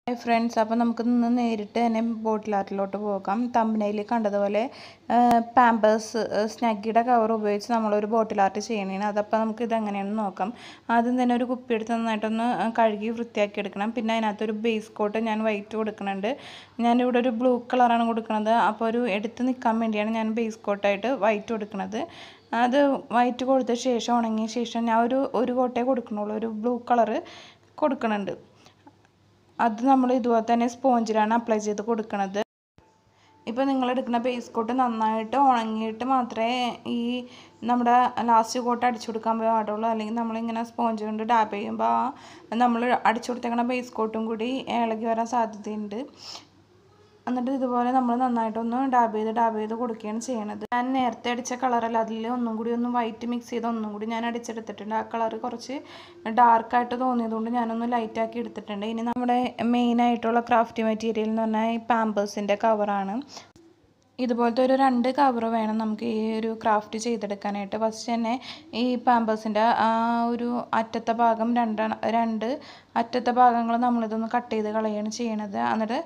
friends അപ്പോൾ നമുക്ക് നിന്ന് നേരിട്ട് തന്നെ ബോട്ടിൽ ആർട്ടിലോട്ട് പോകാം തമ്പനയിൽ കണ്ടതുപോലെ പാമ്പേഴ്സ് സ്നഗ്ഗിയുടെ കവർ ഉപയോഗിച്ച് നമ്മളൊരു ബോട്ടിൽ ആർട്ട് ചെയ്യണേണ് അതപ്പോൾ നമുക്ക് ഇത് എങ്ങനെയാണെന്ന് നോക്കാം ആദ്യം തന്നെ ഒരു കുപ്പി എടുത്ത് നന്നായിട്ടൊന്ന് കഴുകി വൃത്തിയാക്കി എടുക്കണം പിന്നെ അതിനകത്തൊരു ബേസ് കോട്ട് ഞാൻ വൈറ്റ് കൊടുക്കുന്നുണ്ട് ഞാനിവിടെ ഒരു ബ്ലൂ കളറാണ് കൊടുക്കുന്നത് അപ്പോൾ ഒരു എടുത്ത് നിൽക്കാൻ വേണ്ടിയാണ് ഞാൻ ബേസ് കോട്ടായിട്ട് വൈറ്റ് കൊടുക്കുന്നത് അത് വൈറ്റ് കൊടുത്ത ശേഷം ഉണങ്ങിയ ശേഷം ഞാൻ ഒരു ഒരു കോട്ടേ കൊടുക്കണുള്ളൂ ഒരു ബ്ലൂ കളറ് കൊടുക്കുന്നുണ്ട് അത് നമ്മൾ ഇതുപോലെ തന്നെ സ്പോഞ്ചിലാണ് അപ്ലൈ ചെയ്ത് കൊടുക്കുന്നത് ഇപ്പോൾ നിങ്ങൾ എടുക്കുന്ന ബേസ് കോട്ട് നന്നായിട്ട് ഉണങ്ങിയിട്ട് മാത്രമേ ഈ നമ്മുടെ ലാസ്റ്റ് കോട്ട് അടിച്ചു കൊടുക്കാൻ പാടുള്ളൂ അല്ലെങ്കിൽ നമ്മളിങ്ങനെ സ്പോഞ്ച് കൊണ്ട് ഡാബ് ചെയ്യുമ്പോൾ ആ നമ്മൾ അടിച്ചു കൊടുത്തേക്കണ ബേസ് കോട്ടും കൂടി ഇളകി വരാൻ സാധ്യതയുണ്ട് എന്നിട്ട് ഇതുപോലെ നമ്മൾ നന്നായിട്ടൊന്ന് ഡാബ് ചെയ്ത് ഡാബ് ചെയ്ത് കൊടുക്കുകയാണ് ചെയ്യണത് ഞാൻ നേരത്തെ അടിച്ച കളറല്ല അതിൽ ഒന്നും കൂടി ഒന്ന് വൈറ്റ് മിക്സ് ചെയ്ത് ഒന്നും കൂടി ഞാൻ അടിച്ചെടുത്തിട്ടുണ്ട് ആ കളർ കുറച്ച് ഡാർക്കായിട്ട് തോന്നിയതുകൊണ്ട് ഞാനൊന്ന് ലൈറ്റാക്കി എടുത്തിട്ടുണ്ട് ഇനി നമ്മുടെ മെയിൻ ആയിട്ടുള്ള ക്രാഫ്റ്റ് മെറ്റീരിയൽ എന്ന് പറഞ്ഞാൽ ഈ പാമ്പേഴ്സിൻ്റെ കവറാണ് ഇതുപോലത്തെ ഒരു രണ്ട് കവർ വേണം നമുക്ക് ഈ ഒരു ക്രാഫ്റ്റ് ചെയ്തെടുക്കാനായിട്ട് ഫസ്റ്റ് തന്നെ ഈ പാമ്പേഴ്സിൻ്റെ ആ ഒരു അറ്റത്തെ ഭാഗം രണ്ട് രണ്ട് അറ്റത്തെ ഭാഗങ്ങൾ നമ്മളിതൊന്ന് കട്ട് ചെയ്ത് കളയാണ് ചെയ്യണത് എന്നിട്ട്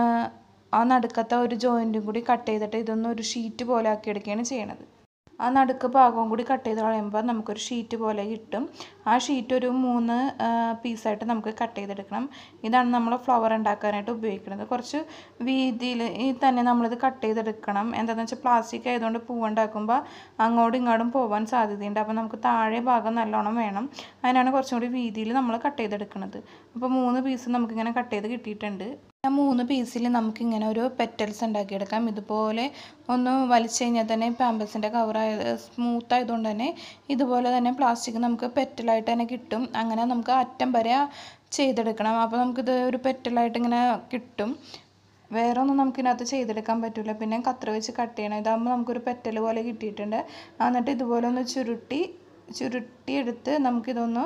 ആ നടുക്കത്തെ ഒരു ജോയിൻറ്റും കൂടി കട്ട് ചെയ്തിട്ട് ഇതൊന്ന് ഒരു ഷീറ്റ് പോലെ ആക്കി എടുക്കുകയാണ് ചെയ്യണത് ആ നടുക്ക് ഭാഗവും കൂടി കട്ട് ചെയ്ത് കളയുമ്പോൾ നമുക്കൊരു ഷീറ്റ് പോലെ കിട്ടും ആ ഷീറ്റ് ഒരു മൂന്ന് പീസായിട്ട് നമുക്ക് കട്ട് ചെയ്തെടുക്കണം ഇതാണ് നമ്മൾ ഫ്ലവർ ഉണ്ടാക്കാനായിട്ട് ഉപയോഗിക്കുന്നത് കുറച്ച് വീതിയിൽ ഈ തന്നെ നമ്മളിത് കട്ട് ചെയ്തെടുക്കണം എന്താണെന്ന് വെച്ചാൽ പ്ലാസ്റ്റിക് ആയതുകൊണ്ട് പൂവുണ്ടാക്കുമ്പോൾ അങ്ങോട്ടും ഇങ്ങോട്ടും പോകാൻ സാധ്യതയുണ്ട് അപ്പോൾ നമുക്ക് താഴെ ഭാഗം നല്ലോണം വേണം അതിനാണ് കുറച്ചും കൂടി വീതിയിൽ നമ്മൾ കട്ട് ചെയ്തെടുക്കുന്നത് അപ്പോൾ മൂന്ന് പീസ് നമുക്കിങ്ങനെ കട്ട് ചെയ്ത് കിട്ടിയിട്ടുണ്ട് ആ മൂന്ന് പീസിൽ നമുക്കിങ്ങനെ ഒരു പെറ്റൽസ് ഉണ്ടാക്കിയെടുക്കാം ഇതുപോലെ ഒന്ന് വലിച്ചു കഴിഞ്ഞാൽ തന്നെ പാമ്പസിൻ്റെ കവർ സ്മൂത്ത് ആയതുകൊണ്ട് തന്നെ ഇതുപോലെ തന്നെ പ്ലാസ്റ്റിക് നമുക്ക് പെറ്റലായിട്ട് തന്നെ കിട്ടും അങ്ങനെ നമുക്ക് അറ്റം വരെ ചെയ്തെടുക്കണം അപ്പോൾ നമുക്കിത് ഒരു പെറ്റലായിട്ട് ഇങ്ങനെ കിട്ടും വേറെ ഒന്നും നമുക്കിതിനകത്ത് ചെയ്തെടുക്കാൻ പറ്റില്ല പിന്നെ കത്ര വെച്ച് കട്ട് ചെയ്യണം ഇതാകുമ്പോൾ നമുക്കൊരു പെറ്റൽ പോലെ കിട്ടിയിട്ടുണ്ട് എന്നിട്ട് ഇതുപോലെ ഒന്ന് ചുരുട്ടി ചുരുട്ടിയെടുത്ത് നമുക്കിതൊന്ന്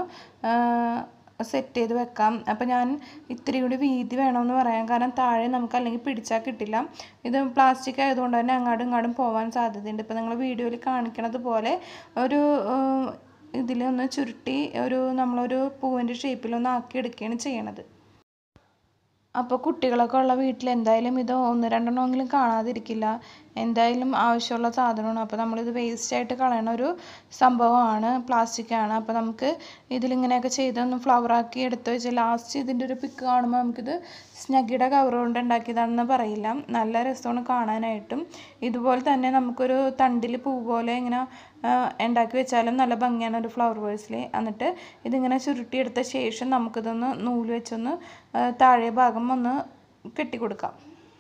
സെറ്റ് ചെയ്ത് വെക്കാം അപ്പോൾ ഞാൻ ഇത്തിരി കൂടി വീതി വേണമെന്ന് പറയാം കാരണം താഴെ നമുക്ക് അല്ലെങ്കിൽ പിടിച്ചാൽ കിട്ടില്ല ഇത് പ്ലാസ്റ്റിക് ആയതുകൊണ്ട് തന്നെ അങ്ങോട്ടും ഇങ്ങോട്ടും പോകാൻ സാധ്യതയുണ്ട് ഇപ്പോൾ നിങ്ങൾ വീഡിയോയിൽ കാണിക്കണത് പോലെ ഒരു ഇതിലൊന്ന് ചുരുട്ടി ഒരു നമ്മളൊരു പൂവിൻ്റെ ഷേപ്പിലൊന്ന് ആക്കി എടുക്കുകയാണ് ചെയ്യണത് അപ്പോൾ കുട്ടികളൊക്കെ ഉള്ള വീട്ടിൽ എന്തായാലും ഇത് ഒന്ന് രണ്ടെണ്ണമെങ്കിലും കാണാതിരിക്കില്ല എന്തായാലും ആവശ്യമുള്ള സാധനമാണ് അപ്പോൾ നമ്മളിത് വേസ്റ്റായിട്ട് കളയണ ഒരു സംഭവമാണ് പ്ലാസ്റ്റിക്കാണ് അപ്പോൾ നമുക്ക് ഇതിലിങ്ങനെയൊക്കെ ചെയ്തൊന്ന് ഫ്ലവറാക്കി എടുത്ത് വെച്ച് ലാസ്റ്റ് ഇതിൻ്റെ ഒരു പിക്ക് കാണുമ്പോൾ നമുക്കിത് സ്നഗിയുടെ കവർ കൊണ്ട് ഉണ്ടാക്കിയതാണെന്ന് പറയില്ല നല്ല രസമാണ് കാണാനായിട്ടും ഇതുപോലെ തന്നെ നമുക്കൊരു തണ്ടിൽ പൂ പോലെ ഇങ്ങനെ ഉണ്ടാക്കി വെച്ചാലും നല്ല ഭംഗിയാണ് ഒരു ഫ്ലവർ വേഴ്സിൽ എന്നിട്ട് ഇതിങ്ങനെ ചുരുട്ടിയെടുത്ത ശേഷം നമുക്കിതൊന്ന് നൂല് വെച്ചൊന്ന് താഴെ ഭാഗം ഒന്ന് കെട്ടിക്കൊടുക്കാം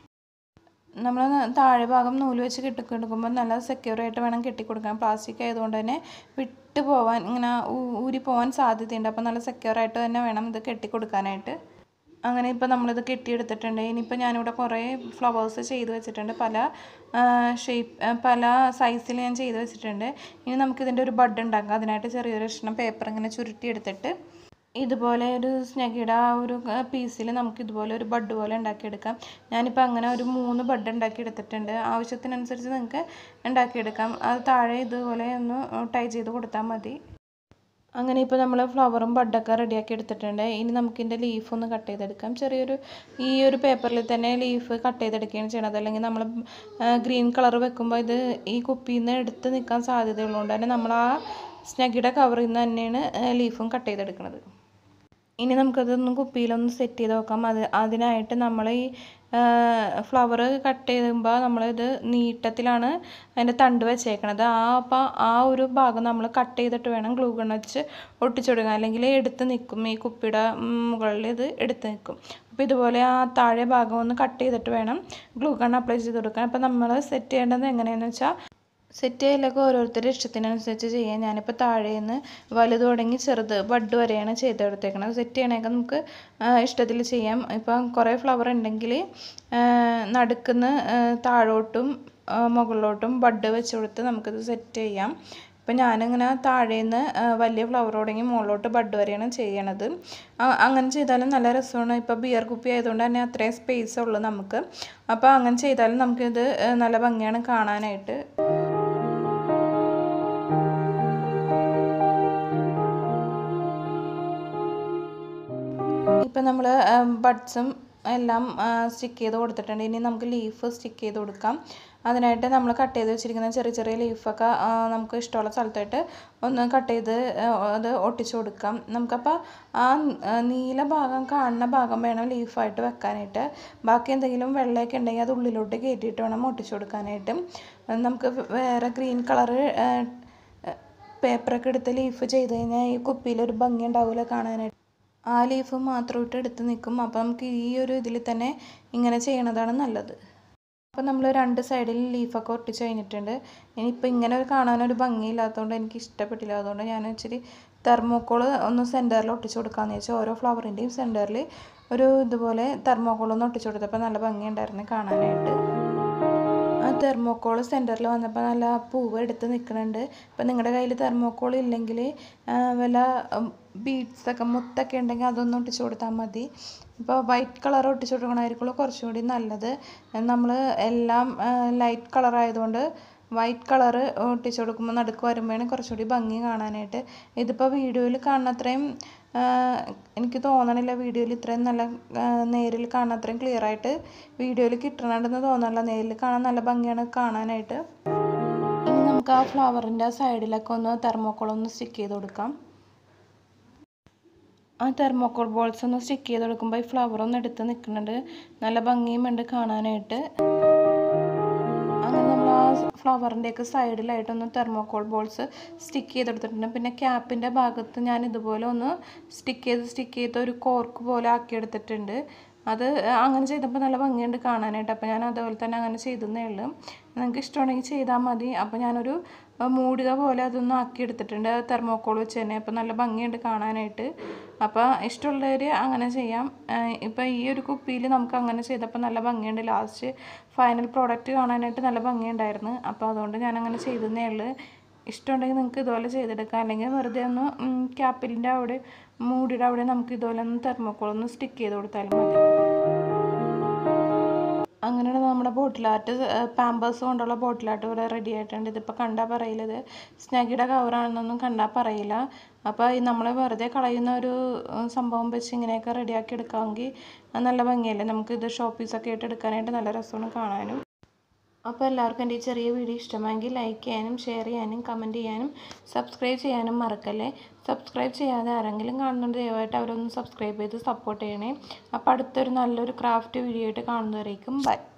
നമ്മൾ താഴെ ഭാഗം നൂല് വെച്ച് കെട്ടിക്കൊടുക്കുമ്പോൾ നല്ല സെക്യൂർ ആയിട്ട് വേണം കെട്ടിക്കൊടുക്കാൻ പ്ലാസ്റ്റിക് ആയതുകൊണ്ട് തന്നെ വിട്ട് പോവാൻ ഇങ്ങനെ ഊരി പോകാൻ സാധ്യതയുണ്ട് അപ്പോൾ നല്ല സെക്യൂർ ആയിട്ട് തന്നെ വേണം ഇത് കെട്ടിക്കൊടുക്കാനായിട്ട് അങ്ങനെ ഇപ്പോൾ നമ്മളിത് കെട്ടിയെടുത്തിട്ടുണ്ട് ഇനിയിപ്പോൾ ഞാനിവിടെ കുറേ ഫ്ലവേഴ്സ് ചെയ്ത് വെച്ചിട്ടുണ്ട് പല ഷേപ്പ് പല സൈസിൽ ഞാൻ ചെയ്ത് വെച്ചിട്ടുണ്ട് ഇനി നമുക്കിതിൻ്റെ ഒരു ബഡ് ഉണ്ടാക്കാം അതിനായിട്ട് ചെറിയൊരു കഷ്ണം പേപ്പർ ഇങ്ങനെ ചുരുട്ടി എടുത്തിട്ട് ഇതുപോലെ ഒരു സ്നഗിയുടെ ആ ഒരു പീസിൽ നമുക്ക് ഇതുപോലെ ഒരു ബഡ് പോലെ ഉണ്ടാക്കിയെടുക്കാം ഞാനിപ്പോൾ അങ്ങനെ ഒരു മൂന്ന് ബഡ് ഉണ്ടാക്കി എടുത്തിട്ടുണ്ട് ആവശ്യത്തിനനുസരിച്ച് നിങ്ങൾക്ക് ഉണ്ടാക്കിയെടുക്കാം അത് താഴെ ഇതുപോലെ ഒന്ന് ടൈ ചെയ്ത് കൊടുത്താൽ മതി അങ്ങനെ ഇപ്പോൾ നമ്മൾ ഫ്ലവറും ബഡൊക്കെ റെഡിയാക്കി എടുത്തിട്ടുണ്ട് ഇനി നമുക്കിതിൻ്റെ ലീഫ് ഒന്ന് കട്ട് ചെയ്തെടുക്കാം ചെറിയൊരു ഈ ഒരു പേപ്പറിൽ തന്നെ ലീഫ് കട്ട് ചെയ്തെടുക്കുകയാണ് ചെയ്യണത് അല്ലെങ്കിൽ നമ്മൾ ഗ്രീൻ കളർ വെക്കുമ്പോൾ ഇത് ഈ കുപ്പിയിൽ നിന്ന് എടുത്ത് നിൽക്കാൻ സാധ്യതയുള്ളതുകൊണ്ട് തന്നെ നമ്മൾ ആ സ്നഗിയുടെ കവറിൽ നിന്ന് തന്നെയാണ് ലീഫും കട്ട് ചെയ്തെടുക്കുന്നത് ഇനി നമുക്കതൊന്ന് കുപ്പിയിലൊന്ന് സെറ്റ് ചെയ്ത് വെക്കാം അത് അതിനായിട്ട് നമ്മൾ ഈ ഫ്ലവർ കട്ട് ചെയ്യുമ്പോൾ നമ്മളിത് നീട്ടത്തിലാണ് അതിൻ്റെ തണ്ട് വെച്ചേക്കണത് ആ അപ്പോൾ ആ ഒരു ഭാഗം നമ്മൾ കട്ട് ചെയ്തിട്ട് വേണം ഗ്ലൂ ഗൺ വെച്ച് ഒട്ടിച്ചെടുക്കാൻ അല്ലെങ്കിൽ എടുത്ത് നിൽക്കും ഈ കുപ്പിയുടെ മുകളിൽ ഇത് എടുത്ത് നിൽക്കും അപ്പോൾ ഇതുപോലെ ആ താഴെ ഭാഗം ഒന്ന് കട്ട് ചെയ്തിട്ട് വേണം ഗ്ലൂ ഗൺ അപ്ലൈ ചെയ്ത് കൊടുക്കാൻ അപ്പോൾ നമ്മൾ സെറ്റ് ചെയ്യേണ്ടത് എങ്ങനെയാണെന്ന് വെച്ചാൽ സെറ്റ് ചെയ്യലൊക്കെ ഓരോരുത്തരുടെ ഇഷ്ടത്തിനനുസരിച്ച് ചെയ്യാം ഞാനിപ്പോൾ താഴെ നിന്ന് വലുത് തുടങ്ങി ചെറുത് ബഡ് വരെയാണ് ചെയ്തെടുത്തേക്കണത് സെറ്റ് ചെയ്യണതൊക്കെ നമുക്ക് ഇഷ്ടത്തിൽ ചെയ്യാം ഇപ്പം കുറേ ഫ്ലവർ ഉണ്ടെങ്കിൽ നടുക്കുന്ന താഴോട്ടും മുകളിലോട്ടും ബഡ് വെച്ച് കൊടുത്ത് നമുക്കിത് സെറ്റ് ചെയ്യാം ഇപ്പം ഞാനിങ്ങനെ താഴേന്ന് വലിയ ഫ്ലവർ തുടങ്ങി മുകളിലോട്ട് ബഡ് വരെയാണ് ചെയ്യണത് അങ്ങനെ ചെയ്താലും നല്ല രസമാണ് ഇപ്പോൾ ബിയർ കുപ്പി ആയതുകൊണ്ട് തന്നെ അത്രയും സ്പേസ് ഉള്ളൂ നമുക്ക് അപ്പോൾ അങ്ങനെ ചെയ്താലും നമുക്കിത് നല്ല ഭംഗിയാണ് കാണാനായിട്ട് ഇപ്പം നമ്മൾ ബഡ്സും എല്ലാം സ്റ്റിക്ക് ചെയ്ത് കൊടുത്തിട്ടുണ്ട് ഇനി നമുക്ക് ലീഫ് സ്റ്റിക്ക് ചെയ്ത് കൊടുക്കാം അതിനായിട്ട് നമ്മൾ കട്ട് ചെയ്ത് വെച്ചിരിക്കുന്ന ചെറിയ ചെറിയ ലീഫൊക്കെ നമുക്ക് ഇഷ്ടമുള്ള സ്ഥലത്തായിട്ട് ഒന്ന് കട്ട് ചെയ്ത് അത് ഒട്ടിച്ചു കൊടുക്കാം നമുക്കപ്പോൾ ആ നീല ഭാഗം കാണുന്ന ഭാഗം വേണം ലീഫായിട്ട് വെക്കാനായിട്ട് ബാക്കി എന്തെങ്കിലും വെള്ളയൊക്കെ ഉണ്ടെങ്കിൽ അത് ഉള്ളിലോട്ട് കയറ്റിയിട്ട് വേണം ഒട്ടിച്ചു കൊടുക്കാനായിട്ട് നമുക്ക് വേറെ ഗ്രീൻ കളറ് പേപ്പറൊക്കെ എടുത്ത് ലീഫ് ചെയ്ത് കഴിഞ്ഞാൽ ഈ കുപ്പിയിലൊരു ഭംഗി ഉണ്ടാവില്ല കാണാനായിട്ട് ആ ലീഫ് മാത്രം ഇട്ട് എടുത്ത് നിൽക്കും അപ്പോൾ നമുക്ക് ഈ ഒരു ഇതിൽ തന്നെ ഇങ്ങനെ ചെയ്യണതാണ് നല്ലത് അപ്പോൾ നമ്മൾ രണ്ട് സൈഡിൽ ലീഫൊക്കെ ഒട്ടിച്ച് കഴിഞ്ഞിട്ടുണ്ട് ഇനിയിപ്പോൾ ഇങ്ങനെ ഒരു കാണാനൊരു ഭംഗിയില്ലാത്തതുകൊണ്ട് എനിക്ക് ഇഷ്ടപ്പെട്ടില്ല അതുകൊണ്ട് ഞാൻ ഇച്ചിരി തെർമോക്കോൾ ഒന്ന് സെൻറ്ററിൽ ഒട്ടിച്ച് കൊടുക്കാമെന്ന് വെച്ചാൽ ഓരോ ഫ്ലവറിൻ്റെയും സെൻറ്ററിൽ ഒരു ഇതുപോലെ തെർമോക്കോൾ ഒന്ന് ഒട്ടിച്ച് കൊടുത്തപ്പോൾ നല്ല ഭംഗിയുണ്ടായിരുന്നു കാണാനായിട്ട് ആ തെർമോക്കോൾ സെൻറ്ററിൽ വന്നപ്പോൾ നല്ല പൂവ് എടുത്ത് നിൽക്കുന്നുണ്ട് ഇപ്പം നിങ്ങളുടെ കയ്യിൽ തെർമോക്കോൾ ഇല്ലെങ്കിൽ വല്ല ബീഡ്സൊക്കെ മുത്തൊക്കെ ഉണ്ടെങ്കിൽ അതൊന്ന് ഒട്ടിച്ച് കൊടുത്താൽ മതി ഇപ്പോൾ വൈറ്റ് കളർ ഒട്ടിച്ച് കൊടുക്കണമായിരിക്കുള്ളൂ കുറച്ചും കൂടി നല്ലത് നമ്മൾ എല്ലാം ലൈറ്റ് കളർ ആയതുകൊണ്ട് വൈറ്റ് കളർ ഒട്ടിച്ച് കൊടുക്കുമ്പോൾ നടുക്ക് വരുമ്പോഴാണ് കുറച്ചുകൂടി ഭംഗി കാണാനായിട്ട് ഇതിപ്പോൾ വീഡിയോയിൽ കാണുന്ന അത്രയും എനിക്ക് തോന്നണില്ല വീഡിയോയിൽ ഇത്രയും നല്ല നേരിൽ കാണുന്ന അത്രയും ക്ലിയർ ആയിട്ട് വീഡിയോയിൽ കിട്ടണമെന്ന് തോന്നണില്ല നേരിൽ കാണാൻ നല്ല ഭംഗിയാണ് കാണാനായിട്ട് ഇനി നമുക്ക് ആ ഫ്ലവറിൻ്റെ സൈഡിലൊക്കെ ഒന്ന് തെർമോക്കോൾ ഒന്ന് സ്റ്റിക്ക് ചെയ്ത് കൊടുക്കാം ആ തെർമോക്കോൾ ബോൾസ് ഒന്ന് സ്റ്റിക്ക് ചെയ്ത് കൊടുക്കുമ്പോൾ ഈ ഫ്ലവർ ഒന്ന് എടുത്ത് നിൽക്കുന്നുണ്ട് നല്ല ഭംഗിയും ഉണ്ട് കാണാനായിട്ട് അങ്ങനെ നമ്മൾ ആ ഫ്ലവറിൻ്റെയൊക്കെ സൈഡിലായിട്ടൊന്ന് തെർമോക്കോൾ ബോൾസ് സ്റ്റിക്ക് ചെയ്തെടുത്തിട്ടുണ്ട് പിന്നെ ക്യാപ്പിൻ്റെ ഭാഗത്ത് ഞാൻ ഇതുപോലെ ഒന്ന് സ്റ്റിക്ക് ചെയ്ത് സ്റ്റിക്ക് ചെയ്ത് ഒരു കോർക്ക് പോലെ ആക്കിയെടുത്തിട്ടുണ്ട് അത് അങ്ങനെ ചെയ്തപ്പോൾ നല്ല ഭംഗിയുണ്ട് കാണാനായിട്ട് അപ്പോൾ ഞാൻ അതുപോലെ തന്നെ അങ്ങനെ ചെയ്തെന്നേ ഉള്ളൂ നിങ്ങൾക്ക് ഇഷ്ടമുണ്ടെങ്കിൽ ചെയ്താൽ മതി അപ്പോൾ ഞാനൊരു മൂടിക പോലെ അതൊന്നും ആക്കിയെടുത്തിട്ടുണ്ട് തെർമോക്കോൾ വെച്ച് തന്നെ അപ്പോൾ നല്ല ഭംഗിയുണ്ട് കാണാനായിട്ട് അപ്പോൾ ഇഷ്ടമുള്ളവർ അങ്ങനെ ചെയ്യാം ഇപ്പോൾ ഈ ഒരു കുപ്പിയിൽ നമുക്ക് അങ്ങനെ ചെയ്തപ്പോൾ നല്ല ഭംഗിയുണ്ട് ലാസ്റ്റ് ഫൈനൽ പ്രോഡക്റ്റ് കാണാനായിട്ട് നല്ല ഭംഗിയുണ്ടായിരുന്നു അപ്പോൾ അതുകൊണ്ട് ഞാൻ അങ്ങനെ ചെയ്തെന്നേ ഉള്ളൂ ഇഷ്ടമുണ്ടെങ്കിൽ നിങ്ങൾക്ക് ഇതുപോലെ ചെയ്തെടുക്കാം അല്ലെങ്കിൽ വെറുതെ ഒന്ന് ക്യാപ്പിലിൻ്റെ അവിടെ മൂടിയുടെ അവിടെ നമുക്ക് ഇതുപോലെ ഒന്ന് തെർമോക്കോൾ ഒന്ന് സ്റ്റിക്ക് ചെയ്ത് കൊടുത്താലും മതി അങ്ങനെയാണ് നമ്മുടെ ബോട്ടിലാർട്ട് പാമ്പേഴ്സ് കൊണ്ടുള്ള ബോട്ടിലാർട്ട് ഇവിടെ റെഡി ആയിട്ടുണ്ട് ഇതിപ്പോൾ കണ്ടാൽ പറയില്ല ഇത് സ്നഗിയുടെ കവറാണെന്നൊന്നും കണ്ടാൽ പറയില്ല അപ്പോൾ ഈ നമ്മൾ വെറുതെ കളയുന്ന ഒരു സംഭവം വെച്ച് ഇങ്ങനെയൊക്കെ റെഡിയാക്കി എടുക്കാമെങ്കിൽ നല്ല ഭംഗിയല്ലേ നമുക്ക് ഇത് ഷോപ്പീസൊക്കെ ആയിട്ട് എടുക്കാനായിട്ട് നല്ല രസമാണ് കാണാനും അപ്പോൾ എല്ലാവർക്കും എൻ്റെ ഈ ചെറിയ വീഡിയോ ഇഷ്ടമായെങ്കിൽ ലൈക്ക് ചെയ്യാനും ഷെയർ ചെയ്യാനും കമൻറ്റ് ചെയ്യാനും സബ്സ്ക്രൈബ് ചെയ്യാനും മറക്കല്ലേ സബ്സ്ക്രൈബ് ചെയ്യാതെ ആരെങ്കിലും കാണുന്നുണ്ട് ദയവായിട്ട് അവരൊന്ന് സബ്സ്ക്രൈബ് ചെയ്ത് സപ്പോർട്ട് ചെയ്യണേ അപ്പോൾ അടുത്തൊരു നല്ലൊരു ക്രാഫ്റ്റ് വീഡിയോ ആയിട്ട് കാണുന്നവരേക്കും ബൈ